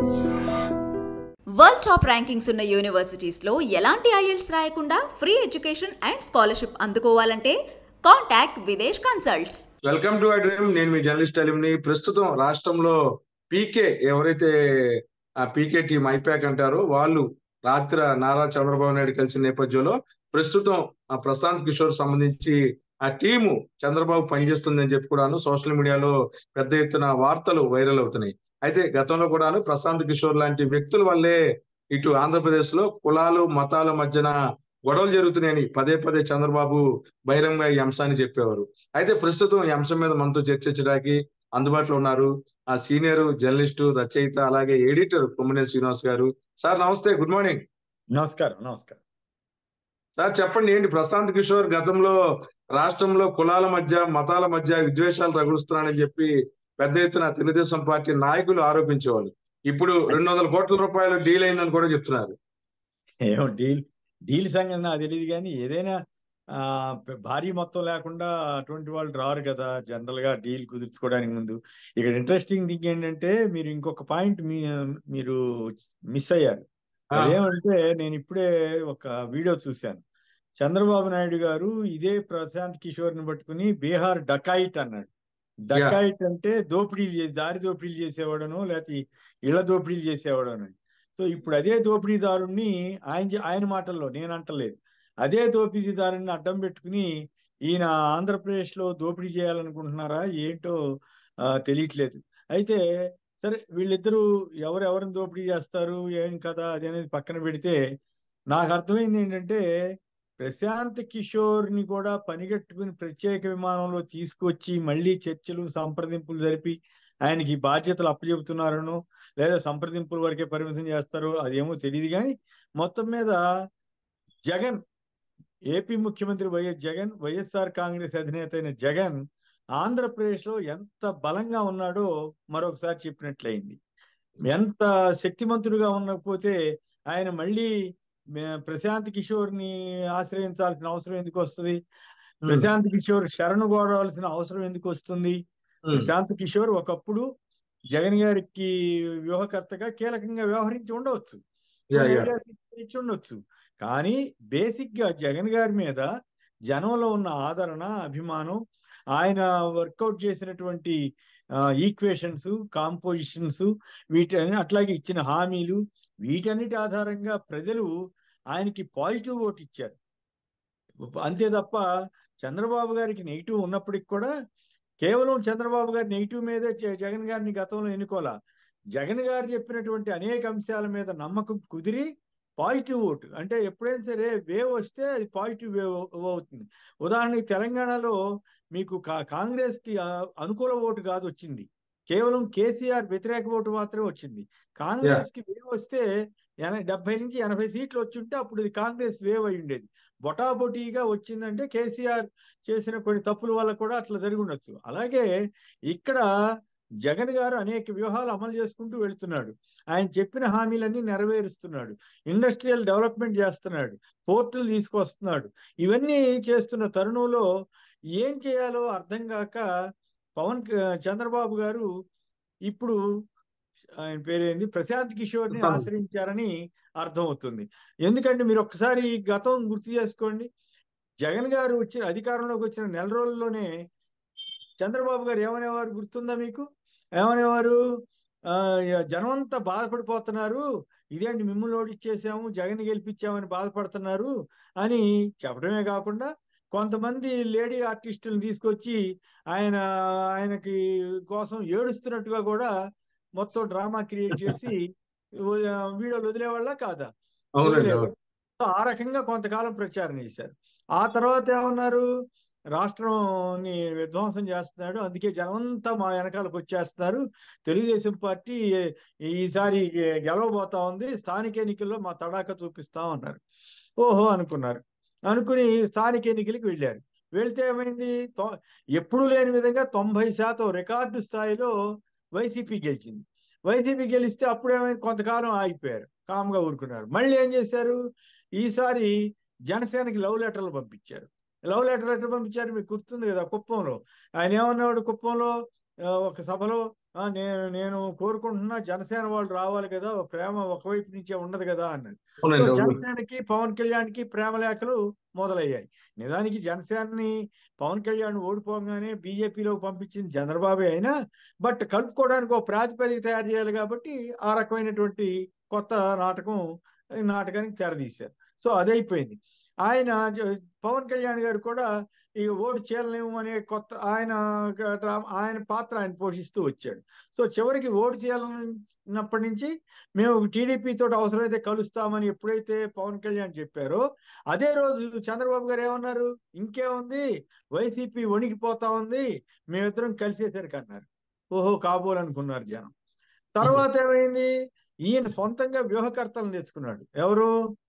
World top rankings ఉన్న universities లో ఎలాంటి ఐఎల్స్ రాయకుండా ఫ్రీ ఎడ్యుకేషన్ అండ్ స్కాలర్షిప్ అందుకోవాలంటే contact Videsh consults welcome to dream నేను మీ జర్నలిస్ట్ అలింని ప్రస్తుతం రాష్ట్రంలో పీకే ఎవరైతే ఆ పీకే టీం ఐపాక్ అంటారో వాళ్ళు రాత్రి నారా చంద్రబాబు నాయుడు కలిసిన నేపథ్యంలో ప్రస్తుతం ఆ ప్రశాంత్ కిషోర్ సంబంధించి ఆ టీము చంద్రబాబు పనిచేస్తుందని చెప్పి కూడాను సోషల్ మీడియాలో పెద్ద ఎత్తున వార్తలు వైరల్ అవుతున్నాయి అయితే గతంలో కూడాను ప్రశాంత్ కిషోర్ లాంటి వ్యక్తుల వల్లే ఇటు ఆంధ్రప్రదేశ్ లో కులాలు మతాల మధ్యన గొడవలు జరుగుతున్నాయని పదే పదే చంద్రబాబు బహిరంగ ఈ అంశాన్ని చెప్పేవారు అయితే ప్రస్తుతం ఈ అంశం మీద మనతో చర్చించడానికి అందుబాటులో ఉన్నారు ఆ సీనియర్ జర్నలిస్టు రచయిత అలాగే ఎడిటర్ కొమ్మనే శ్రీనివాస్ గారు సార్ నమస్తే గుడ్ మార్నింగ్ నమస్కారం నమస్కారం సార్ చెప్పండి ఏంటి ప్రశాంత్ కిషోర్ గతంలో రాష్ట్రంలో కులాల మధ్య మతాల మధ్య విద్వేషాలు రగులుస్తున్నారని చెప్పి పెద్ద ఎత్తున తెలుగుదేశం పార్టీ నాయకులు ఆరోపించేవాళ్ళు ఇప్పుడు రెండు వందల కోట్ల రూపాయలు డీల్ అయిందని కూడా చెప్తున్నారు ఏమో డీల్ డీల్ సంగతి నాకు తెలియదు కానీ ఏదైనా ఆ భారీ మొత్తం లేకుండా అటువంటి వాళ్ళు రారు కదా జనరల్ గా డీల్ కుదుర్చుకోవడానికి ముందు ఇక్కడ ఇంట్రెస్టింగ్ థింగ్ ఏంటంటే మీరు ఇంకొక పాయింట్ మీ మీరు మిస్ అయ్యారు అదేమంటే నేను ఇప్పుడే ఒక వీడియో చూశాను చంద్రబాబు నాయుడు గారు ఇదే ప్రశాంత్ కిషోర్ ని పట్టుకుని బీహార్ డకాయిట్ అన్నాడు డకాయిట్ అంటే దోపిడీలు చేసి దారి దోపిడీలు చేసేవాడను లేకపోతే ఇళ్ల దోపిడీలు చేసేవాడను సో ఇప్పుడు అదే దోపిడీదారుణ్ణి ఆయన ఆయన మాటల్లో నేను అంటలేదు అదే దోపిడీదారుని అడ్డం పెట్టుకుని ఈయన ఆంధ్రప్రదేశ్ లో దోపిడీ చేయాలనుకుంటున్నారా ఏంటో తెలియట్లేదు అయితే సరే వీళ్ళిద్దరూ ఎవరెవరిని దోపిడీ చేస్తారు ఏం కదా అది అనేది పక్కన పెడితే నాకు అర్థమైంది ఏంటంటే ప్రశాంత్ కిషోర్ ని కూడా పనిగట్టుకుని ప్రత్యేక విమానంలో తీసుకొచ్చి మళ్ళీ చర్చలు సంప్రదింపులు జరిపి ఆయనకి బాధ్యతలు అప్పచెబుతున్నారనో లేదా సంప్రదింపుల వరకే పరిమితం చేస్తారో అదేమో తెలియదు కానీ మొత్తం మీద జగన్ ఏపీ ముఖ్యమంత్రి వైఎస్ జగన్ వైఎస్ఆర్ కాంగ్రెస్ అధినేత అయిన జగన్ ఆంధ్రప్రదేశ్ లో ఎంత బలంగా ఉన్నాడో మరొకసారి చెప్పినట్లయింది ఎంత శక్తిమంతుడుగా ఉండకపోతే ఆయన మళ్ళీ ప్రశాంత్ కిషోర్ ని ఆశ్రయించాల్సిన అవసరం ఎందుకు వస్తుంది ప్రశాంత్ కిషోర్ శరణు కోరవలసిన అవసరం ఎందుకు వస్తుంది ప్రశాంత్ కిషోర్ ఒకప్పుడు జగన్ గారికి వ్యూహకర్తగా కీలకంగా వ్యవహరించి ఉండవచ్చు ఇచ్చి ఉండొచ్చు కానీ బేసిక్ గా జగన్ గారి మీద జనంలో ఉన్న ఆదరణ అభిమానం ఆయన వర్కౌట్ చేసినటువంటి ఈక్వేషన్స్ కాంపోజిషన్స్ వీటి అట్లాగే ఇచ్చిన హామీలు వీటన్నిటి ఆధారంగా ప్రజలు ఆయనకి పాజిటివ్ ఓట్ ఇచ్చారు అంతే తప్ప చంద్రబాబు గారికి నెగిటివ్ ఉన్నప్పటికి కూడా కేవలం చంద్రబాబు గారి నెగిటివ్ మీదే జగన్ గారిని గతంలో ఎన్నుకోవాలా జగన్ గారు చెప్పినటువంటి అనేక అంశాల మీద నమ్మకం కుదిరి పాజిటివ్ ఓటు అంటే ఎప్పుడైనా సరే వేవ్ వస్తే అది పాజిటివ్ వేవ్ అవుతుంది ఉదాహరణకి తెలంగాణలో మీకు కాంగ్రెస్ కి అనుకూల ఓటు కాదు వచ్చింది కేవలం కేసీఆర్ వ్యతిరేక ఓటు మాత్రమే వచ్చింది కాంగ్రెస్ కి వేవ్ వస్తే డెబ్బై నుంచి ఎనభై సీట్లు వచ్చుంటే అప్పుడు ఇది కాంగ్రెస్ వేవ్ అయి ఉండేది బొటాబొటీగా వచ్చిందంటే కేసీఆర్ చేసిన కొన్ని తప్పుల వల్ల కూడా అట్లా జరిగి ఉండొచ్చు అలాగే ఇక్కడ జగన్ గారు అనేక వ్యూహాలు అమలు చేసుకుంటూ వెళ్తున్నాడు ఆయన చెప్పిన హామీలన్నీ నెరవేరుస్తున్నాడు ఇండస్ట్రియల్ డెవలప్మెంట్ చేస్తున్నాడు పోర్టులు తీసుకొస్తున్నాడు ఇవన్నీ చేస్తున్న తరుణంలో ఏం చేయాలో అర్థం కాక పవన్ చంద్రబాబు గారు ఇప్పుడు ఆయన పేరేంది ప్రశాంత్ కిషోర్ ని ఆశ్రయించారని అర్థమవుతుంది ఎందుకంటే మీరు ఒక్కసారి గతం గుర్తు చేసుకోండి జగన్ గారు వచ్చిన అధికారంలోకి వచ్చిన నెల రోజుల్లోనే చంద్రబాబు గారు ఏమనేవారు గుర్తుందా మీకు ఏమనేవారు ఆ జనమంతా బాధపడిపోతున్నారు ఇదేంటి మిమ్మల్ని ఓడిచ్చేసాము జగన్ గెలిపించామని బాధపడుతున్నారు అని చెప్పడమే కాకుండా కొంతమంది లేడీ ఆర్టిస్టులను తీసుకొచ్చి ఆయన ఆయనకి కోసం ఏడుస్తున్నట్టుగా కూడా మొత్తం డ్రామా క్రియేట్ చేసి వీడియోలు వదిలేవాళ్ళ కాదా ఆ రకంగా కొంతకాలం ప్రచారం చేశారు ఆ తర్వాత ఏమన్నారు రాష్ట్రంని విధ్వంసం చేస్తున్నాడు అందుకే జనమంతా మా వెనకాలకు వచ్చేస్తున్నారు తెలుగుదేశం పార్టీ ఈసారి గెలవబోతా ఉంది స్థానిక ఎన్నికల్లో మా తడాక చూపిస్తాం అన్నారు ఓహో అనుకున్నారు అనుకుని స్థానిక ఎన్నికలకు వెళ్ళారు వెళ్తే ఏమైంది ఎప్పుడూ లేని విధంగా తొంభై శాతం రికార్డు స్థాయిలో వైసీపీ గెలిచింది వైసీపీ గెలిస్తే అప్పుడు ఏమైంది కొంతకాలం ఆగిపోయారు కామ్గా ఊరుకున్నారు మళ్ళీ ఏం చేశారు ఈసారి జనసేనకి లవ్ లెటర్లు పంపించారు లవ్ లెటర్ లెటర్ పంపించారు మీకు గుర్తుంది కదా కుప్పంలో ఆయన ఏమన్నాడు కుప్పంలో ఒక సభలో "ఆ, నేను నేను కోరుకుంటున్నా జనసేన వాళ్ళు రావాలి కదా ప్రేమ ఒకవైపు నుంచే ఉండదు కదా అన్నది సో అవునండి అవును జనసేనకి పవన్ కళ్యాణ్కి ప్రేమ లేఖలు మొదలయ్యాయి నిజానికి జనసేనని పవన్ కళ్యాణ్ ఓడిపోగానే బీజేపీలోకి పంపించింది చంద్రబాబు అయినా బట్ కలుపుకోవడానికి ఒక ప్రాతిపదిక తయారు చేయాలి కాబట్టి ఆ రకమైనటువంటి కొత్త నాటకం ఈ నాటకానికి తెరదీశారు సో అదైపోయింది ఆయన జ- పవన్ కళ్యాణ్ గారు కూడా ఈ ఓటు చేయలేము అనే కొత్త ఆయన గ- డ్రా- ఆయన పాత్ర ఆయన పోషిస్తూ వచ్చాడు సో చివరికి ఓటు చేయాలన్నప్పటి నుంచి మేము టీడీపీ తోటి అవసరమైతే కలుస్తామని ఎప్పుడైతే పవన్ కళ్యాణ్ చెప్పారో అదే రోజు చంద్రబాబు గారు ఏమన్నారు ఇంకేముంది వైసీపీ వణికిపోతా ఉంది మేమిద్దరం కలిసేసరికి అన్నారు ఓహో కాబోలనుకున్నారు జనం తర్వాత ఏమైంది ఈయన సొంతంగా వ్యూహకర్తలను తెచ్చుకున్నాడు ఎవరు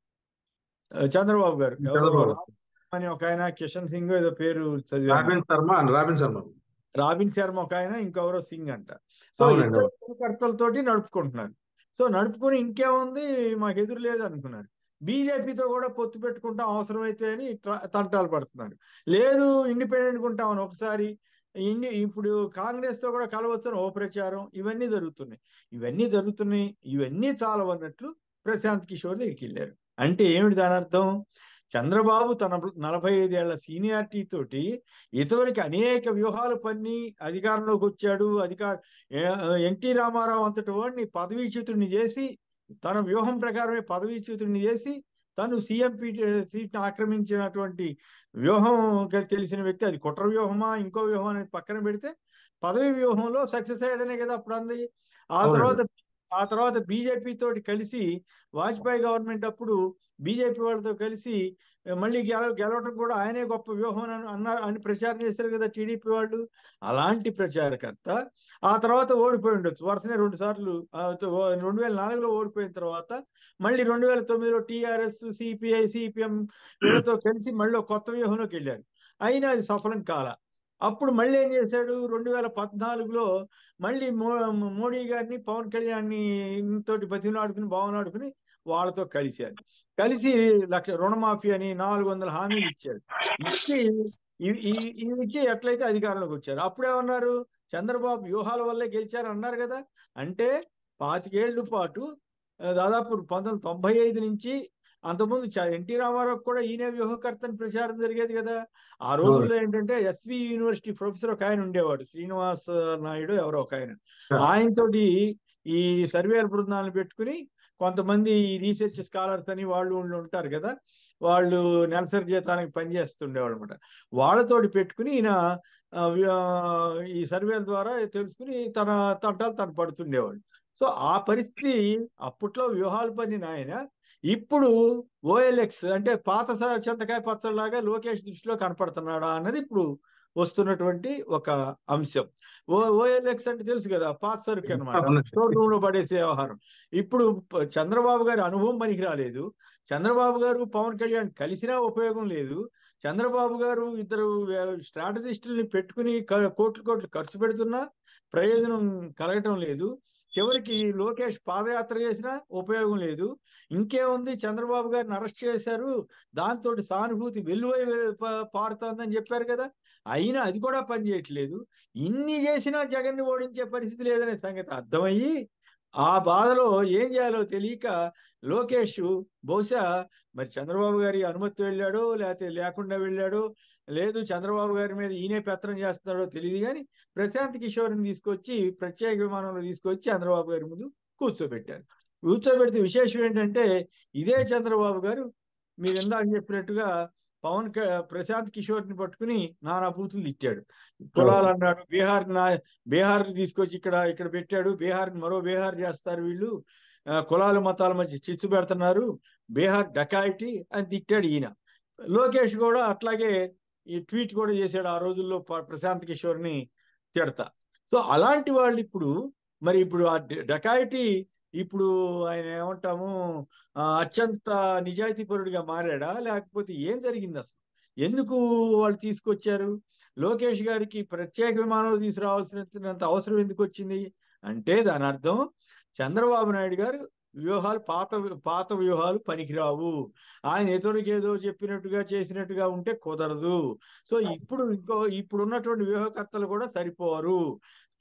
ఆ, చంద్రబాబు గారు ఎవరు చంద్రబాబు అని ఒక ఆయన కిషన్ సింగ్ ఏదో పేరు చదివాను Robin Sharma Robin Sharma Robin Sharma ఒక ఆయన ఇంకెవరో సింగ్ అంట సో అవునండి, ఇద్దరు అవును. వ్యూహకర్తలతోటి నడుపుకుంటున్నారు సో నడుపుకుని ఇంకేముంది మాకు ఎదురు లేదు అనుకున్నారు బీజేపీతో కూడా పొత్తు పెట్టుకుంటాం అవసరమైతే అని ట్ర- తంటాలు పడుతున్నారు లేదు ఇండిపెండెంట్ ఉంటామని ఒకసారి ఇండి ఇప్పుడు కాంగ్రెస్ తో కూడా కలవచ్చని ఓ ప్రచారం ఇవన్నీ జరుగుతున్నాయి ఇవన్నీ జరుగుతున్నాయి ఇవన్నీ చాలవన్నట్లు ప్రశాంత్ కిషోర్ దగ్గరికి వెళ్ళారు అంటే ఏమిటి దాని అర్థం చంద్రబాబు తన నలభై ఐదేళ్ల సీనియారిటీ తోటి ఇతవరకు అనేక వ్యూహాలు పన్ని అధికారంలోకి వచ్చాడు అధికార ఎన్టీ రామారావు అంతటి వాడిని పదవీచ్యుతుడిని చేసి తన వ్యూహం ప్రకారమే పదవీచ్యుతుడిని చేసి తను సీఎం సీట్ని ఆక్రమించినటువంటి వ్యూహం గ- తెలిసిన వ్యక్తి అది కుట్ర వ్యూహమా ఇంకో వ్యూహం అనేది పక్కన పెడితే పదవి వ్యూహంలో సక్సెస్ అయ్యాడనే కదా అప్పుడు అంది ఆ అవునండి. తర్వాత ఆ తర్వాత బీజేపీ తోటి కలిసి వాజ్పేయి గవర్నమెంట్ అప్పుడు బీజేపీ వాళ్ళతో కలిసి ఆ, మళ్ళీ గెల గెలవడం కూడా ఆయనే గొప్ప వ్యూహం అని అన్నారు అని ప్రచారం చేశారు కదా టీడీపీ వాళ్ళు అలాంటి ప్రచారకర్త ఆ తర్వాత ఓడిపోయి ఉండొచ్చు వరుసనే రెండు సార్లు ఆ, తో- రెండు వేల నాలుగులో ఓడిపోయిన తర్వాత మళ్ళీ రెండు వేల తొమ్మిదిలో టీఆర్ఎస్ సిపిఐ సిపిఎం వీళ్ళతో కలిసి మళ్ళీ ఒక కొత్త వ్యూహంలోకి వెళ్ళారు అయినా అది సఫలం కాల అప్పుడు మళ్ళీ ఏం చేశాడు రెండు వేల పద్నాలుగులో మళ్ళీ మో మోడీ గారిని పవన్ కళ్యాణ్ని తోటి బతిమలాడుకుని బావనాడుకుని వాళ్ళతో కలిశారు కలిసి లక్ష రుణమాఫీ అని నాలుగు వందల హామీలు ఇచ్చారు ఇచ్చి ఇవి ఇవి- ఇవి ఇచ్చి ఎట్లయితే అధికారంలోకి వచ్చారు అప్పుడేమన్నారు చంద్రబాబు వ్యూహాల వల్లే గెలిచారు అన్నారు కదా అంటే పాతికేళ్ల పాటు ఆ, దాదాపు పంతొమ్మిది వందల తొంభై ఐదు నుంచి అంతకుముందు చ- ఎన్టీ రామారావు కూడా ఈయన వ్యూహకర్తని ప్రచారం జరిగేది కదా ఆ రోజుల్లో ఏంటంటే ఎస్వి యూనివర్సిటీ ప్రొఫెసర్ ఒక ఆయన ఉండేవాడు శ్రీనివాస్ నాయుడు ఎవరో ఒక ఆయన ఆయనతోటి ఈ సర్వేల బృందాలను పెట్టుకుని కొంతమంది రీసెర్చ్ స్కాలర్స్ అని వాళ్ళు వీళ్ళు ఉంటారు కదా వాళ్ళు నెలసరి జీతానికి పనిచేస్తుండేవాళ్ళు అనమాట వాళ్ళతోటి పెట్టుకుని ఈయన ఆ, వ్య- ఈ సర్వేల ద్వారా తెలుసుకుని తన తంటాలు తను పడుతుండేవాడు సో ఆ పరిస్థితి అప్పట్లో వ్యూహాలు పన్నిన ఆయన ఇప్పుడు ఓఎల్ఎక్స్ అంటే పాత స- చింతకాయ పచ్చడిలాగా లోకేష్ దృష్టిలో కనపడుతున్నాడా అన్నది ఇప్పుడు వస్తున్నటువంటి ఒక అంశం ఓ ఓఎల్ఎక్స్ అంటే తెలుసు కదా పాత సరుకు అనమాట అవునండి. స్టోర్ రూమ్ లో పడేసే వ్యవహారం ఇప్పుడు ప- చంద్రబాబు గారి అనుభవం పనికి రాలేదు చంద్రబాబు గారు పవన్ కళ్యాణ్ కలిసినా ఉపయోగం లేదు చంద్రబాబు గారు ఇద్దరు స్ట్రాటజిస్టుల్ని పెట్టుకుని క- కోట్లు కోట్లు ఖర్చు పెడుతున్నా ప్రయోజనం కలగటం లేదు చివరికి లోకేష్ పాదయాత్ర చేసినా ఉపయోగం లేదు ఇంకేముంది చంద్రబాబు గారిని అరెస్ట్ చేశారు దాంతో సానుభూతి వెల్లువై ప- పారుతోందని చెప్పారు కదా అయినా అది కూడా పనిచేయట్లేదు ఇన్ని చేసినా జగన్ని ఓడించే పరిస్థితి లేదనే సంగతి అర్థమయ్యి ఆ బాధలో ఏం చేయాలో తెలియక లోకేష్ బహుశా మరి చంద్రబాబు గారి అనుమతి వెళ్ళాడో లేకపోతే లేకుండా వెళ్ళాడో లేదు చంద్రబాబు గారి మీద ఈయనే పెత్తనం చేస్తున్నాడో తెలియదు కానీ ప్రశాంత్ కిషోర్ని తీసుకొచ్చి ప్రత్యేక విమానంలో తీసుకొచ్చి చంద్రబాబు గారి ముందు కూర్చోబెట్టారు కూర్చోబెడితే విశేషం ఏంటంటే ఇదే చంద్రబాబు గారు మీరు ఇందాక చెప్పినట్టుగా పవన్ క- ప్రశాంత్ కిషోర్ ని పట్టుకుని నానా బూతులు తిట్టాడు కులాలు అన్నాడు బీహార్ నా బీహార్ తీసుకొచ్చి ఇక్కడ ఇక్కడ పెట్టాడు బీహార్ మరో బీహార్ చేస్తారు వీళ్ళు ఆ, కులాల మతాల మధ్య చిచ్చు పెడుతున్నారు బీహార్ డకాయిటీ అని తిట్టాడు ఈయన లోకేష్ కూడా అట్లాగే ఈ ట్వీట్ కూడా చేశాడు ఆ రోజుల్లో ప- ప్రశాంత్ కిషోర్ ని తిడతా సో అలాంటి వాళ్ళు ఇప్పుడు మరి ఇప్పుడు ఆ డకాయిటీ ఇప్పుడు ఆయన ఏమంటాము ఆ, అత్యంత నిజాయితీపరుడిగా మారాడా లేకపోతే ఏం జరిగింది అసలు ఎందుకు వాళ్ళు తీసుకొచ్చారు లోకేష్ గారికి ప్రత్యేక విమానాలు తీసుకురావాల్సినంత అవసరం ఎందుకు వచ్చింది అంటే దాని అర్థం చంద్రబాబు నాయుడు గారు వ్యూహాలు పాత పాత వ్యూహాలు పనికిరావు ఆయన ఎదురుకి ఏదో చెప్పినట్టుగా చేసినట్టుగా ఉంటే కుదరదు సో ఇప్పుడు ఇంకో ఇప్పుడు ఉన్నటువంటి వ్యూహకర్తలు కూడా సరిపోరు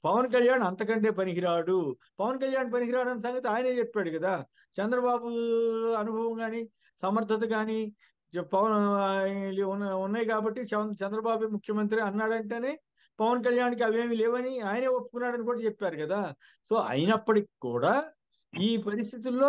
పవన్ కళ్యాణ్ అంతకంటే పనికిరాడు పవన్ కళ్యాణ్ పనికిరాడు అన్న సంగతి ఆయనే చెప్పాడు కదా చంద్రబాబు అనుభవం కానీ సమర్థత కానీ పవన్ ఆ, ఉన్న- ఉన్నాయి కాబట్టి చంద్ర- చంద్రబాబు ముఖ్యమంత్రి అన్నాడంటేనే పవన్ కళ్యాణ్కి అవేమి లేవని ఆయనే ఒప్పుకున్నాడని కూడా చెప్పారు కదా సో అయినప్పటికీ కూడా ఈ పరిస్థితుల్లో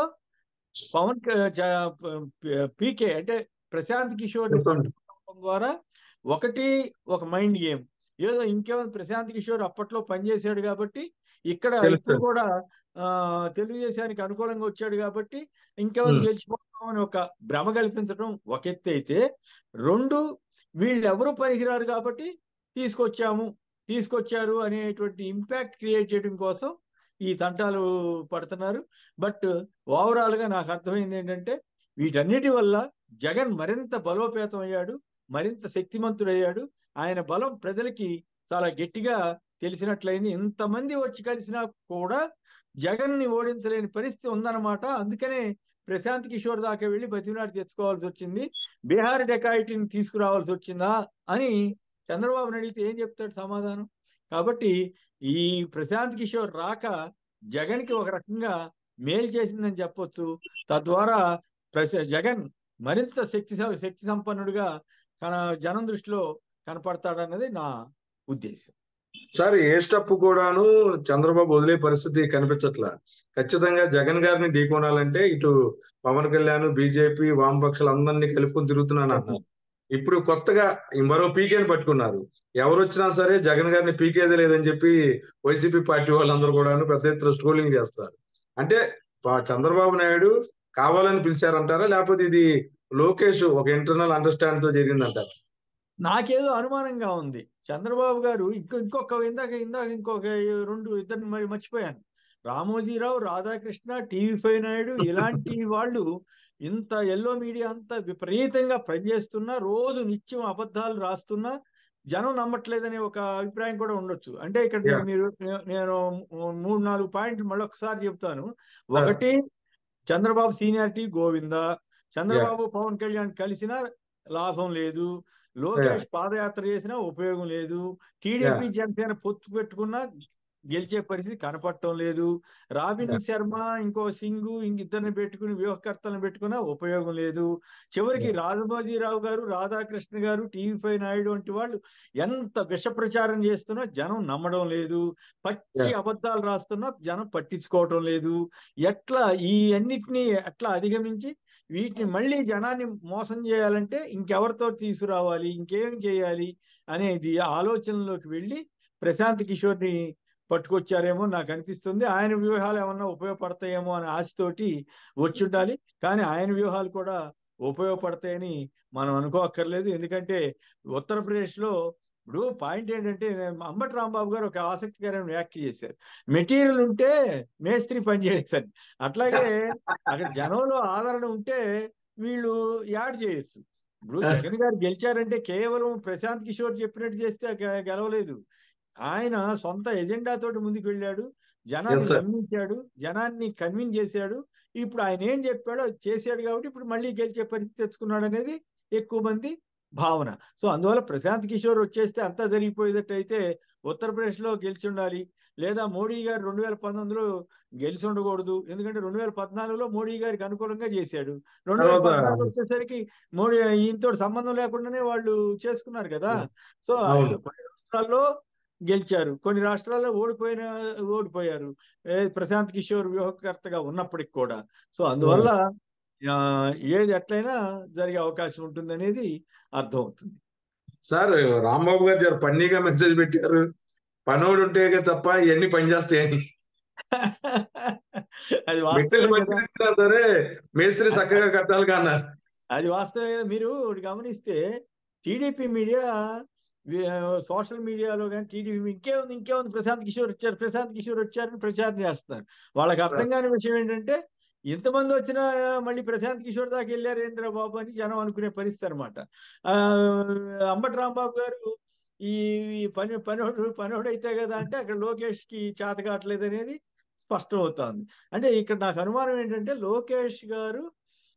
పవన్ క- జ- ప- పీకే అంటే ప్రశాంత్ కిషోర్ చెప్పండి. పట్టుకోవడం ద్వారా ఒకటి ఒక మైండ్ గేమ్ ఏదో ఇంకేమైనా ప్రశాంత్ కిషోర్ అప్పట్లో పనిచేశాడు కాబట్టి ఇక్కడ తెలుసు. ఇప్పుడు కూడా ఆ తెలుగుదేశానికి అనుకూలంగా వచ్చాడు కాబట్టి ఇంకేమైనా Hmm. గెలిచిపోతాం అని ఒక భ్రమ కల్పించడం ఒక ఎత్తు అయితే రెండు వీళ్ళు ఎవరు పనికిరారు కాబట్టి తీసుకొచ్చాము తీసుకొచ్చారు అనేటువంటి ఇంపాక్ట్ క్రియేట్ చేయడం కోసం ఈ తంటాలు పడుతున్నారు బట్ ఓవరాల్ గా నాకు అర్థమైంది ఏంటంటే వీటన్నిటి వల్ల జగన్ మరింత బలోపేతం అయ్యాడు మరింత శక్తిమంతుడయ్యాడు ఆయన బలం ప్రజలకి చాలా గట్టిగా తెలిసినట్లయింది ఇంతమంది వచ్చి కలిసినా కూడా జగన్ ని ఓడించలేని పరిస్థితి ఉందన్నమాట అందుకనే ప్రశాంత్ కిషోర్ దాకా వెళ్ళి బతిమినాడు తెచ్చుకోవాల్సి వచ్చింది బీహార్ డెకాయిటీని తీసుకురావాల్సి వచ్చిందా అని చంద్రబాబుని అడిగితే ఏం చెప్తాడు సమాధానం కాబట్టి ఈ ప్రశాంత్ కిషోర్ రాక జగన్ కి ఒక రకంగా మేలు చేసిందని చెప్పొచ్చు తద్వారా ప్రశ- జగన్ మరింత శక్తి స- శక్తి సంపన్నుడిగా కన జనం దృష్టిలో కనపడతాడన్నది నా ఉద్దేశం సార్ ఏ స్టెప్ కూడాను చంద్రబాబు వదిలే పరిస్థితి కనిపించట్లా ఖచ్చితంగా జగన్ గారిని ఢీకొనాలంటే ఇటు పవన్ కళ్యాణ్ బీజేపీ వామపక్షాలు అందరినీ కలుపుకొని తిరుగుతున్నాను అన్నారు ఇప్పుడు కొత్తగా ఈ మరో పీకేని పట్టుకున్నారు ఎవరు వచ్చినా సరే జగన్ గారిని పీకేదే లేదని చెప్పి వైసీపీ పార్టీ వాళ్ళందరూ కూడాను పెద్ద ఎత్తున స్ట్రోలింగ్ చేస్తారు అంటే ప- చంద్రబాబు నాయుడు కావాలని పిలిచారంటారా లేకపోతే ఇది లోకేష్ ఒక ఇంటర్నల్ అండర్స్టాండ్ తో జరిగిందంటారా నాకేదో అనుమానంగా ఉంది చంద్రబాబు గారు ఇంకో ఇంకొక ఇందాక ఇందాక ఇంకొక రెండు ఇద్దరిని మరి మర్చిపోయాను రామోజీరావు రాధాకృష్ణ టీవీ ఫైవ్ నాయుడు ఇలాంటి వాళ్ళు ఇంత ఎల్లో మీడియా అంత విపరీతంగా పనిచేస్తున్నా రోజు నిత్యం అబద్ధాలు రాస్తున్నా జనం నమ్మట్లేదనే ఒక అభిప్రాయం కూడా ఉండొచ్చు అంటే ఇక్కడ నేను Yeah. మీరు నే- నేను మూడు నాలుగు పాయింట్లు మళ్ళీ ఒకసారి చెప్తాను ఒకటి చంద్రబాబు సీనియారిటీ గోవింద చంద్రబాబు పవన్ కళ్యాణ్ కలిసినా లాభం లేదు లోకేష్ పాదయాత్ర చేసినా ఉపయోగం లేదు టీడీపీ జనసేన పొత్తు పెట్టుకున్నా గెలిచే పరిస్థితి కనపడటం లేదు రాబిన్ Yeah. శర్మ ఇంకో సింగు ఇంకిద్దరిని పెట్టుకుని వ్యూహకర్తలను పెట్టుకున్నా ఉపయోగం లేదు చివరికి Yeah. రాజమోజీరావు గారు రాధాకృష్ణ గారు టీవీ ఫైవ్ నాయుడు వంటి వాళ్ళు ఎంత విష ప్రచారం చేస్తున్నా జనం నమ్మడం లేదు పచ్చి Yeah. అబద్ధాలు రాస్తున్నా జనం పట్టించుకోవటం లేదు ఎట్లా ఈ అన్నిటినీ ఎట్లా అధిగమించి వీటిని మళ్ళీ జనాన్ని మోసం చేయాలంటే ఇంకెవరితో తీసుకురావాలి ఇంకేం చేయాలి అనేది ఆలోచనలోకి వెళ్ళి ప్రశాంత్ కిషోర్ని పట్టుకొచ్చారేమో నాకు అనిపిస్తుంది ఆయన వ్యూహాలు ఏమన్నా ఉపయోగపడతాయేమో అనే ఆశతోటి వచ్చి ఉండాలి కానీ ఆయన వ్యూహాలు కూడా ఉపయోగపడతాయని మనం అనుకోక్కర్లేదు ఎందుకంటే ఉత్తరప్రదేశ్ లో ఇప్పుడు పాయింట్ ఏంటంటే అంబటి రాంబాబు గారు ఒక ఆసక్తికరమైన వ్యాఖ్య చేశారు మెటీరియల్ ఉంటే మేస్త్రి పని చేయొచ్చని అట్లాగే అక్కడ జనంలో ఆదరణ ఉంటే వీళ్ళు యాడ్ చేయొచ్చు ఇప్పుడు జగన్ గారు గెలిచారంటే కేవలం ప్రశాంత్ కిషోర్ చెప్పినట్టు చేస్తే గె- గెలవలేదు ఆయన సొంత ఎజెండా తోటి ముందుకు వెళ్ళాడు జనాన్ని Yes, sir. నమ్మించాడు జనాన్ని కన్విన్స్ చేశాడు ఇప్పుడు ఆయన ఏం చెప్పాడో అది చేశాడు కాబట్టి ఇప్పుడు మళ్ళీ గెలిచే పరిస్థితి తెచ్చుకున్నాడు అనేది ఎక్కువ మంది భావన సో అందువల్ల ప్రశాంత్ కిషోర్ వచ్చేస్తే అంతా జరిగిపోయేటట్టు అయితే ఉత్తరప్రదేశ్ లో గెలిచి ఉండాలి లేదా మోడీ గారు రెండు వేల పంతొమ్మిదిలో గెలిచి ఉండకూడదు ఎందుకంటే రెండు వేల పద్నాలుగులో మోడీ గారికి అనుకూలంగా చేశాడు రెండు వేల తర్వాత- పద్నాలుగు వచ్చేసరికి మోడీ ఈయనతో సంబంధం లేకుండానే వాళ్ళు చేసుకున్నారు కదా సో అవును. కొన్ని రాష్ట్రాల్లో గెలిచారు కొన్ని రాష్ట్రాల్లో ఓడిపోయిన ఓడిపోయారు ఏ ప్రశాంత్ కిషోర్ వ్యూహకర్తగా ఉన్నప్పటికి కూడా సో అందువల్ల ఆ, ఏది ఎట్లయినా జరిగే అవకాశం ఉంటుంది అనేది అర్థం అవుతుంది సార్ రాంబాబు గారు జర పన్నీగా మెసేజ్ పెట్టారు పనోడు ఉంటే తప్ప ఇవన్నీ పనిచేస్తాయని అది మెటీరియల్ వాస్తవం కదా. మంచిగా సరే మేస్త్రి చక్కగా కట్టాలి అన్నారు అది వాస్తవం కదా. మీరు ఒకటి గమనిస్తే టీడీపీ మీడియా సోషల్ మీడియాలో కానీ టీడీపీ ఇంకేముంది ఇంకేముంది ప్రశాంత్ కిషోర్ వచ్చారు ప్రశాంత్ కిషోర్ వచ్చారని ప్రచారం చేస్తున్నారు వాళ్ళకి అర్థం కాని విషయం ఏంటంటే ఇంతమంది వచ్చినా మళ్ళీ ప్రశాంత్ కిషోర్ దాకా వెళ్ళారు ఏంద్ర బాబు అని జనం అనుకునే పరిస్థితి అనమాట అంబటి రాంబాబు గారు ఈ ఈ పని పనోడు పనోడు అయితే కదా అంటే అక్కడ లోకేష్ కి చేత కావట్లేదు అనేది స్పష్టం అవుతోంది అంటే ఇక్కడ నాకు అనుమానం ఏంటంటే లోకేష్ గారు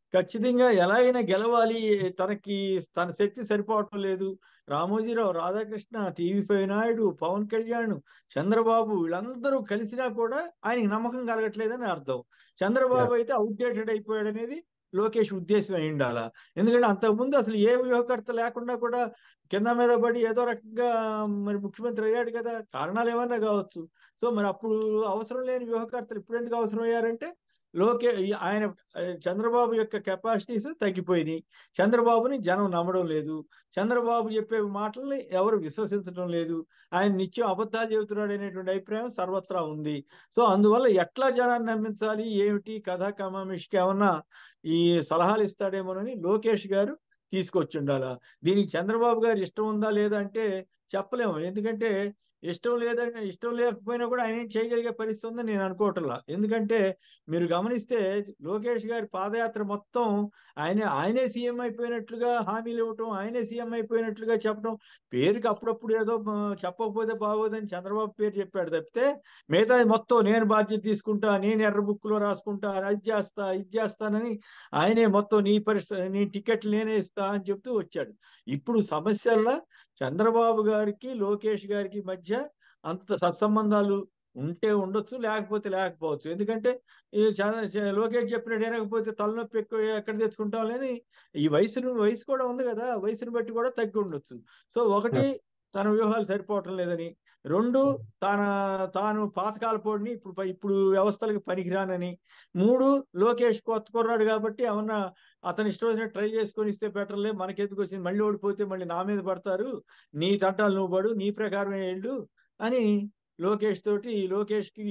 ఖచ్చితంగా ఎలాగైనా గెలవాలి తనకి తన శక్తి సరిపోవటం లేదు రామోజీరావు రాధాకృష్ణ టీవీ ఫైవ్ నాయుడు పవన్ కళ్యాణ్ చంద్రబాబు వీళ్ళందరూ కలిసినా కూడా ఆయనకి నమ్మకం కలగట్లేదని అర్థం చంద్రబాబు అయితే అవుట్డేటెడ్ అయిపోయాడు అనేది లోకేష్ ఉద్దేశం అయి ఉండాలా ఎందుకంటే అంతకుముందు అసలు ఏ వ్యూహకర్త లేకుండా కూడా కింద మీద పడి ఏదో రకంగా మరి ముఖ్యమంత్రి అయ్యాడు కదా కారణాలు ఏమన్నా కావచ్చు సో మరి అప్పుడు అవసరం లేని వ్యూహకర్తలు ఇప్పుడు ఎందుకు అవసరం అయ్యారంటే లోకే ఆయన చంద్రబాబు యొక్క కెపాసిటీస్ తగ్గిపోయినాయి చంద్రబాబుని జనం నమ్మడం లేదు చంద్రబాబు చెప్పే మాటల్ని ఎవరు విశ్వసించడం లేదు ఆయన నిత్యం అబద్ధాలు చెబుతున్నాడు అనేటువంటి అభిప్రాయం సర్వత్రా ఉంది సో అందువల్ల ఎట్లా జనాన్ని నమ్మించాలి ఏమిటి కథా కమామిష్కి ఏమన్నా ఈ సలహాలు ఇస్తాడేమోనని లోకేష్ గారు తీసుకొచ్చి ఉండాలా దీనికి చంద్రబాబు గారు ఇష్టం ఉందా లేదా అంటే చెప్పలేము ఎందుకంటే ఇష్టం లేదంటే ఇష్టం లేకపోయినా కూడా ఆయన ఏం చేయగలిగే పరిస్థితి ఉందని నేను అనుకోవటంలా ఎందుకంటే మీరు గమనిస్తే లోకేష్ గారి పాదయాత్ర మొత్తం ఆయన ఆయనే సీఎం అయిపోయినట్లుగా హామీలు ఇవ్వటం ఆయనే సీఎం అయిపోయినట్లుగా చెప్పడం పేరుకి అప్పుడప్పుడు ఏదో చెప్పకపోతే బాగోదని చంద్రబాబు పేరు చెప్పాడు తప్పితే మిగతా మొత్తం నేను బాధ్యత తీసుకుంటా నేను ఎర్ర బుక్ లో రాసుకుంటా అది చేస్తా ఇది చేస్తానని ఆయనే మొత్తం నీ పరిస్థితి నీ టికెట్లు నేనే ఇస్తా అని చెప్తూ వచ్చాడు ఇప్పుడు సమస్యల్లో చంద్రబాబు గారికి లోకేష్ గారికి మధ్య అంత సత్సంబంధాలు ఉంటే ఉండొచ్చు లేకపోతే లేకపోవచ్చు ఎందుకంటే ఈ లోకేష్ చెప్పినట్టు వినకపోతే తలనొప్పి ఎక్కువ ఎక్కడ తెచ్చుకుంటామని ఈ వయసును వయసు కూడా ఉంది కదా వయసును బట్టి కూడా తగ్గి ఉండొచ్చు సో ఒకటి తన వ్యూహాలు సరిపోవటం లేదని రెండు తన తాను పాతకాలపోడిని ఇప్పుడు ఇప్పుడు వ్యవస్థలకు పనికిరానని మూడు లోకేష్ కొత్త కుర్రాడు కాబట్టి ఏమన్నా అతని ఇష్టం వచ్చినట్టు ట్రై చేసుకొని ఇస్తే బెటర్లే మనకెందుకు వచ్చింది మళ్ళీ ఓడిపోతే మళ్ళీ నా మీద పడతారు నీ తంటాలు నువ్వు పడు నీ ప్రకారమే వెళ్ళు అని లోకేష్ తోటి లోకేష్కి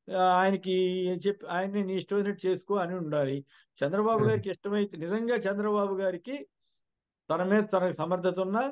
ఆయనకి చెప్పి ఆయన్ని నీ ఇష్టం వచ్చినట్టు చేసుకో అని ఉండాలి చంద్రబాబు గారికి ఇష్టమైతే నిజంగా చంద్రబాబు గారికి తన మీద తనకు సమర్థత ఉన్నా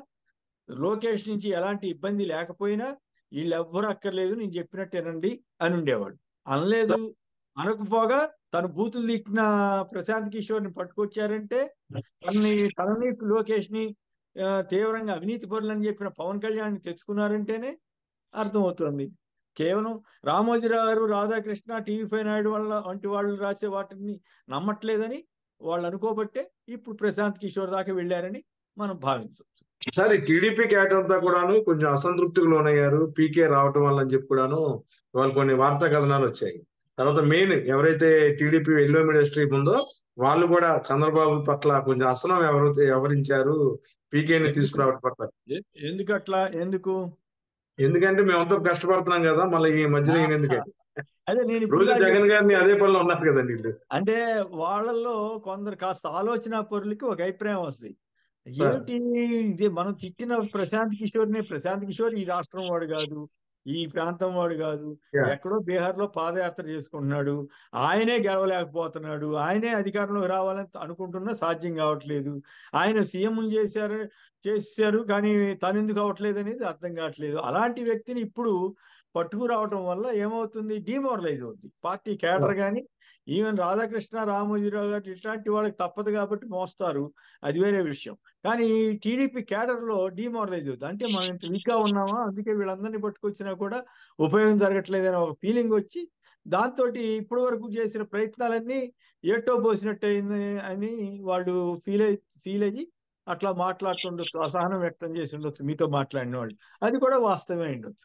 లోకేష్ నుంచి ఎలాంటి ఇబ్బంది లేకపోయినా వీళ్ళు ఎవ్వరు అక్కర్లేదు నేను చెప్పినట్టు వినండి అని ఉండేవాడు అనలేదు అనకపోగా తను బూతులు తిట్టిన ప్రశాంత్ కిషోర్ని పట్టుకొచ్చారంటే తనని తనని లోకేష్ ని తీవ్రంగా అవినీతి పరులని చెప్పిన పవన్ కళ్యాణ్ తెచ్చుకున్నారంటేనే అర్థమవుతుంది కేవలం రామోజీరావు గారు రాధాకృష్ణ టీవీ ఫైవ్ నాయుడు వల్ల వంటి వాళ్ళు రాసే వాటిని నమ్మట్లేదని వాళ్ళు అనుకోబట్టే ఇప్పుడు ప్రశాంత్ కిషోర్ దాకా వెళ్ళారని మనం భావించవచ్చు సరే టీడీపీ క్యాట్ అంతా కూడాను కొంచెం అసంతృప్తికి లోనయ్యారు పీకే రావటం వల్ల అని చెప్పి కూడాను వాళ్ళు కొన్ని వార్తా కథనాలు వచ్చాయి తర్వాత మెయిన్ ఎవరైతే టీడీపీ ఎల్లో మీడియా స్ట్రీమ్ ఉందో వాళ్ళు కూడా చంద్రబాబు పట్ల కొంచెం అసనం ఎవరైతే ఎవరించారు పీకేని తీసుకురావడం పట్ల ఎందుకు అట్లా ఎందుకు ఎందుకంటే మేమంతా కష్టపడుతున్నాం కదా మళ్ళీ ఈ మధ్యలో ఈయన ఎందుకంటే అదే నేను రోజు జగన్ గారిని అదే పనిలో ఉన్నారు కదండి వీళ్ళు అంటే వాళ్ళల్లో కొందరు కాస్త ఆలోచన పరులకి ఒక అభిప్రాయం వస్తుంది ఏమిటి ఇది మనం తిట్టిన ప్రశాంత్ కిషోర్ని ప్రశాంత్ కిషోర్ ఈ రాష్ట్రం వాడు కాదు ఈ ప్రాంతం వాడు కాదు ఎక్కడో బీహార్ లో పాదయాత్ర చేసుకుంటున్నాడు ఆయనే గెలవలేకపోతున్నాడు ఆయనే అధికారంలోకి రావాలని అనుకుంటున్నా సాధ్యం కావట్లేదు ఆయన సీఎం చేశారు చేశారు కానీ తను ఎందుకు అవ్వట్లేదు అనేది అర్థం కావట్లేదు అలాంటి వ్యక్తిని ఇప్పుడు పట్టుకురావటం వల్ల ఏమవుతుంది డిమోరలైజ్ అవుతుంది పార్టీ కేడర్ కానీ ఈవెన్ రాధాకృష్ణ రామోజీరావు గారు ఇట్లాంటి వాళ్ళకి తప్పదు కాబట్టి మోస్తారు అది వేరే విషయం కానీ టీడీపీ కేడర్ లో డిమోరలైజ్ అవుతుంది అంటే మనం ఇంత వీక్గా ఉన్నామా అందుకే వీళ్ళందరినీ పట్టుకొచ్చినా కూడా ఉపయోగం జరగట్లేదని ఒక ఫీలింగ్ వచ్చి దాంతో ఇప్పటి వరకు చేసిన ప్రయత్నాలన్నీ ఏటో పోసినట్టు అయింది అని వాళ్ళు ఫీల్ అయ్యి ఫీల్ అయ్యి అట్లా మాట్లాడుతుండొచ్చు అసహనం వ్యక్తం చేసి ఉండొచ్చు మీతో మాట్లాడిన వాళ్ళు అది కూడా వాస్తవమే ఉండొచ్చు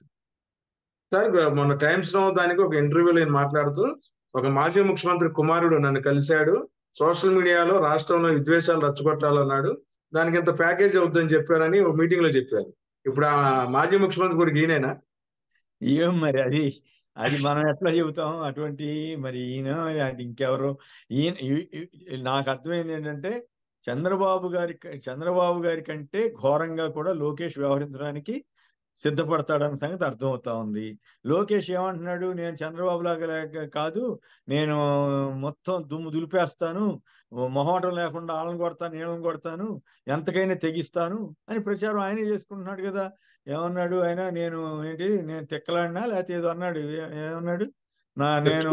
సార్ మొన్న టైమ్స్ నో దానికి ఒక ఇంటర్వ్యూలో నేను మాట్లాడుతూ ఒక మాజీ ముఖ్యమంత్రి కుమారుడు నన్ను కలిశాడు సోషల్ మీడియాలో రాష్ట్రంలో విద్వేషాలు రచ్చగొట్టాలన్నాడు దానికి ఇంత ప్యాకేజ్ అవుతుందని చెప్పారని ఒక మీటింగ్ లో చెప్పారు ఇప్పుడు ఆ మాజీ ముఖ్యమంత్రి కూడా ఈయనేనా ఏం మరి అది అది మనం ఎట్లా చెబుతాం అటువంటి మరి ఈయన అది ఇంకెవరు ఈయన నాకు అర్థమైంది ఏంటంటే చంద్రబాబు గారి చంద్రబాబు గారి కంటే ఘోరంగా కూడా లోకేష్ వ్యవహరించడానికి సిద్ధపడతాడన్న సంగతి అర్థమవుతా ఉంది లోకేష్ ఏమంటున్నాడు నేను చంద్రబాబు లాగా కాదు నేను మొత్తం దుమ్ము దులిపేస్తాను మొహమాటం లేకుండా వాళ్ళని కొడతాను నీళ్ళని కొడతాను ఎంతకైనా తెగిస్తాను అని ప్రచారం ఆయనే చేసుకుంటున్నాడు కదా ఏమన్నాడు ఆయన నేను ఏంటి నేను తిక్కలాడినా లేకపోతే ఏదో అన్నాడు ఏమన్నాడు నా నేను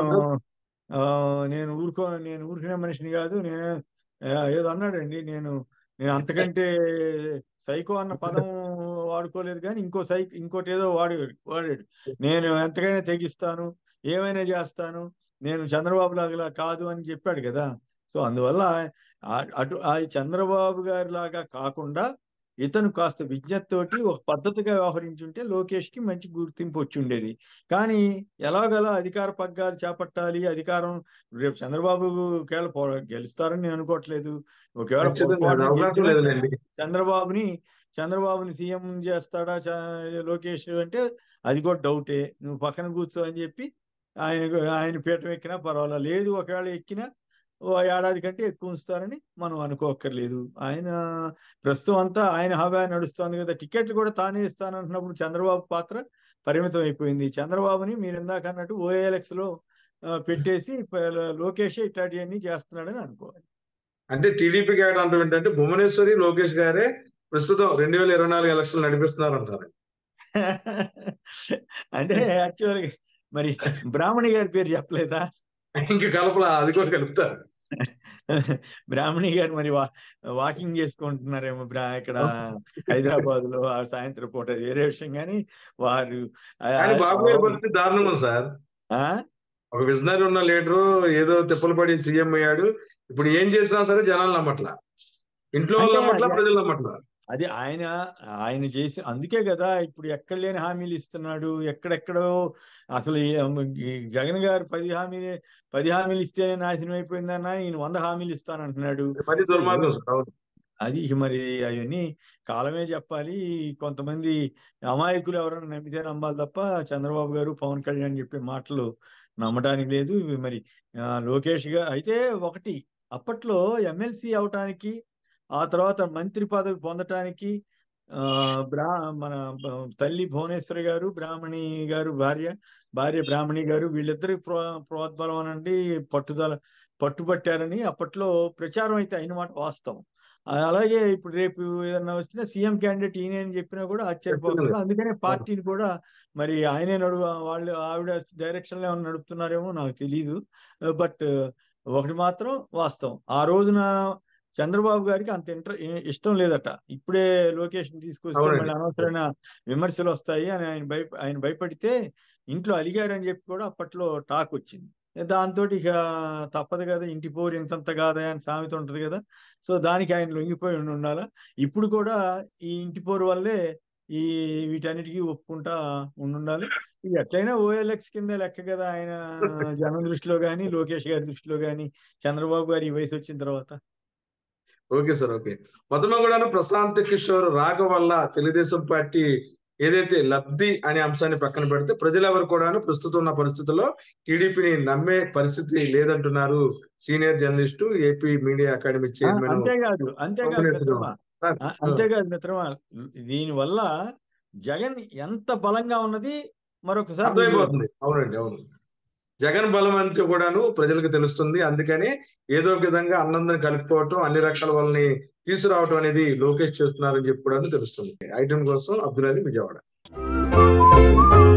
నేను ఊరుకో నేను ఊరుకునే మనిషిని కాదు నేను ఏదో అన్నాడండి నేను నేను అంతకంటే సైకో అన్న పదం వాడుకోలేదు కానీ ఇంకో సై ఇంకోటి ఏదో వాడి వాడాడు నేను ఎంతకైనా తెగిస్తాను ఏమైనా చేస్తాను నేను చంద్రబాబు లాగా కాదు అని చెప్పాడు కదా సో అందువల్ల ఆ- అటు ఆ చంద్రబాబు గారి లాగా కాకుండా ఇతను కాస్త విజ్ఞతతోటి ఒక పద్ధతిగా వ్యవహరించుంటే లోకేష్ కి మంచి గుర్తింపు వచ్చి ఉండేది కానీ ఎలాగలా అధికార పగ్గాలు చేపట్టాలి అధికారం రేపు చంద్రబాబు ఒకవేళ పో- గెలుస్తారని నేను అనుకోవట్లేదు ఒకవేళ ఖచ్చితంగా పొరపాటున అవకాశం గెలిచినా లేదులేండి చంద్రబాబుని చంద్రబాబుని సీఎం చేస్తాడా చ- లోకేష్ అంటే అది కూడా డౌటే నువ్వు పక్కన కూర్చో అని చెప్పి ఆయన ఆయన పీఠం ఎక్కినా పర్వాలేదు లేదు ఒకవేళ ఎక్కినా ఓ ఏడాది కంటే ఎక్కువ ఉంచుతారని మనం అనుకోక్కర్లేదు ఆయన ప్రస్తుతం అంతా ఆయన హవా నడుస్తోంది కదా టికెట్లు కూడా తానే ఇస్తానంటున్నప్పుడు చంద్రబాబు పాత్ర పరిమితం అయిపోయింది చంద్రబాబుని మీరు ఇందాక అన్నట్టు ఓఏఎల్ఎక్స్ లో ఆ, పెట్టేసి ప- లోకేష్ ఇట్లాంటివన్నీ చేస్తున్నాడని అనుకోవాలి అంటే టీడీపీ గారు అంటాం ఏంటంటే భువనేశ్వరి లోకేష్ గారే ప్రస్తుతం రెండు వేల ఇరవై నాలుగు ఎలక్షన్లు నడిపిస్తున్నారు అంటారు అంటే యాక్చువల్గా మరి బ్రాహ్మణి గారి పేరు చెప్పలేదా ఇంక కలపలా అది కూడా కలుపుతారు బ్రాహ్మణి గారు మరి వా వాకింగ్ చేసుకుంటున్నారేమో బ్రా ఇక్కడ హైదరాబాద్ లో ఆ సాయంత్రం పూట అది వేరే విషయం కానీ వారు ఆ- కానీ బాబు గారి పరిస్థితి దారుణంగా ఉంది సార్ ఆ? ఒక విజనరీ ఉన్న లీడరు ఏదో తిప్పలు పడి సీఎం అయ్యాడు ఇప్పుడు ఏం చేసినా సరే జనాలు నమ్మట్లా ఇంట్లో వాళ్ళు అంటే నమ్మట్లా అది- ప్రజలు నమ్మట్లా అది ఆయన ఆయన చేసి అందుకే కదా ఇప్పుడు ఎక్కడ లేని హామీలు ఇస్తున్నాడు ఎక్కడెక్కడో అసలు ఈ- ఈ జగన్ గారు పది హామీలు పది హామీలు ఇస్తేనే నాశనం అయిపోయిందన్న ఈయన వంద హామీలు ఇస్తానంటున్నాడు మరి దుర్మార్గం సార్ అవును. అది ఇక మరి అవన్నీ కాలమే చెప్పాలి కొంతమంది అమాయకులు ఎవరైనా నమ్మితే నమ్మాలి తప్ప చంద్రబాబు గారు పవన్ కళ్యాణ్ చెప్పే మాటలు నమ్మడానికి లేదు ఇవి మరి ఆ, లోకేష్ గారు అయితే ఒకటి అప్పట్లో ఎమ్మెల్సీ అవటానికి ఆ తర్వాత మంత్రి పదవి పొందటానికి ఆ బ్రా మన బ- తల్లి భువనేశ్వరి గారు బ్రాహ్మణి గారు భార్య భార్య బ్రాహ్మణి గారు వీళ్ళిద్దరి ప్రో ప్రోద్బలం అనండి పట్టుదల పట్టుబట్టారని అప్పట్లో ప్రచారం అయితే అయిన మాట వాస్తవం ఆ, అలాగే ఇప్పుడు రేపు ఏదన్నా వచ్చినా సీఎం క్యాండిడేట్ ఈయన అని చెప్పినా కూడా ఆశ్చర్యపోతున్నారు అందుకనే పార్టీని కూడా మరి ఆయనే నడువ వాళ్ళు ఆవిడ డైరెక్షన్ లో ఏమైనా నడుపుతున్నారేమో నాకు తెలియదు బట్ ఒకటి మాత్రం వాస్తవం ఆ రోజున చంద్రబాబు గారికి అంత ఇంట్ర ఇష్టం లేదట ఇప్పుడే లొకేషన్ తీసుకొస్తే అవునండి. మళ్ళీ అనవసరమైన విమర్శలు వస్తాయి అని ఆయన భయ ఆయన భయపడితే ఇంట్లో అలిగారని చెప్పి కూడా అప్పట్లో టాక్ వచ్చింది దాంతో ఇక తప్పదు కదా ఇంటి పోరు ఇంతంత కాదా అని సామెత ఉంటది కదా సో దానికి ఆయన లొంగిపోయి ఉండి ఉండాలా ఇప్పుడు కూడా ఈ ఇంటి పోరు వల్లే ఈ వీటన్నిటికీ ఒప్పుకుంటా ఉండాలి ఇది ఎట్లయినా ఓఎల్ఎక్స్ కింద లెక్క కదా ఆయన జనం దృష్టిలో గాని లోకేష్ గారి దృష్టిలో గాని చంద్రబాబు గారి ఈ వయసు వచ్చిన తర్వాత ఓకే సార్ ఓకే మొత్తమే కూడా ప్రశాంత్ కిషోర్ రాక వల్ల తెలుగుదేశం పార్టీ ఏదైతే లబ్ధి అనే అంశాన్ని పక్కన పెడితే ప్రజలెవరు కూడాను ప్రస్తుతం ఉన్న పరిస్థితుల్లో టీడీపీని నమ్మే పరిస్థితి లేదంటున్నారు senior journalist AP media academy ఆ, చైర్మన్ అంతేకాదు అంతేకాదు అవునండి, మిత్రమా సార్, ఆ, అంతేకాదు మిత్రమా దీని వల్ల జగన్ ఎంత బలంగా ఉన్నది మరొకసారి రుజువు అర్థమైపోతుంది అవునండి అవును జగన్ బలం అంటే కూడాను ప్రజలకు తెలుస్తుంది అందుకని ఏదో ఒక విధంగా అన్నందరిని కలుపుకోవటం అన్ని రకాల వాళ్ళని తీసుకురావటం అనేది లోకేష్ చేస్తున్నారని చెప్పి కూడా తెలుస్తుంది ఐటమ్ కోసం అబ్దుల్ అలీ విజయవాడ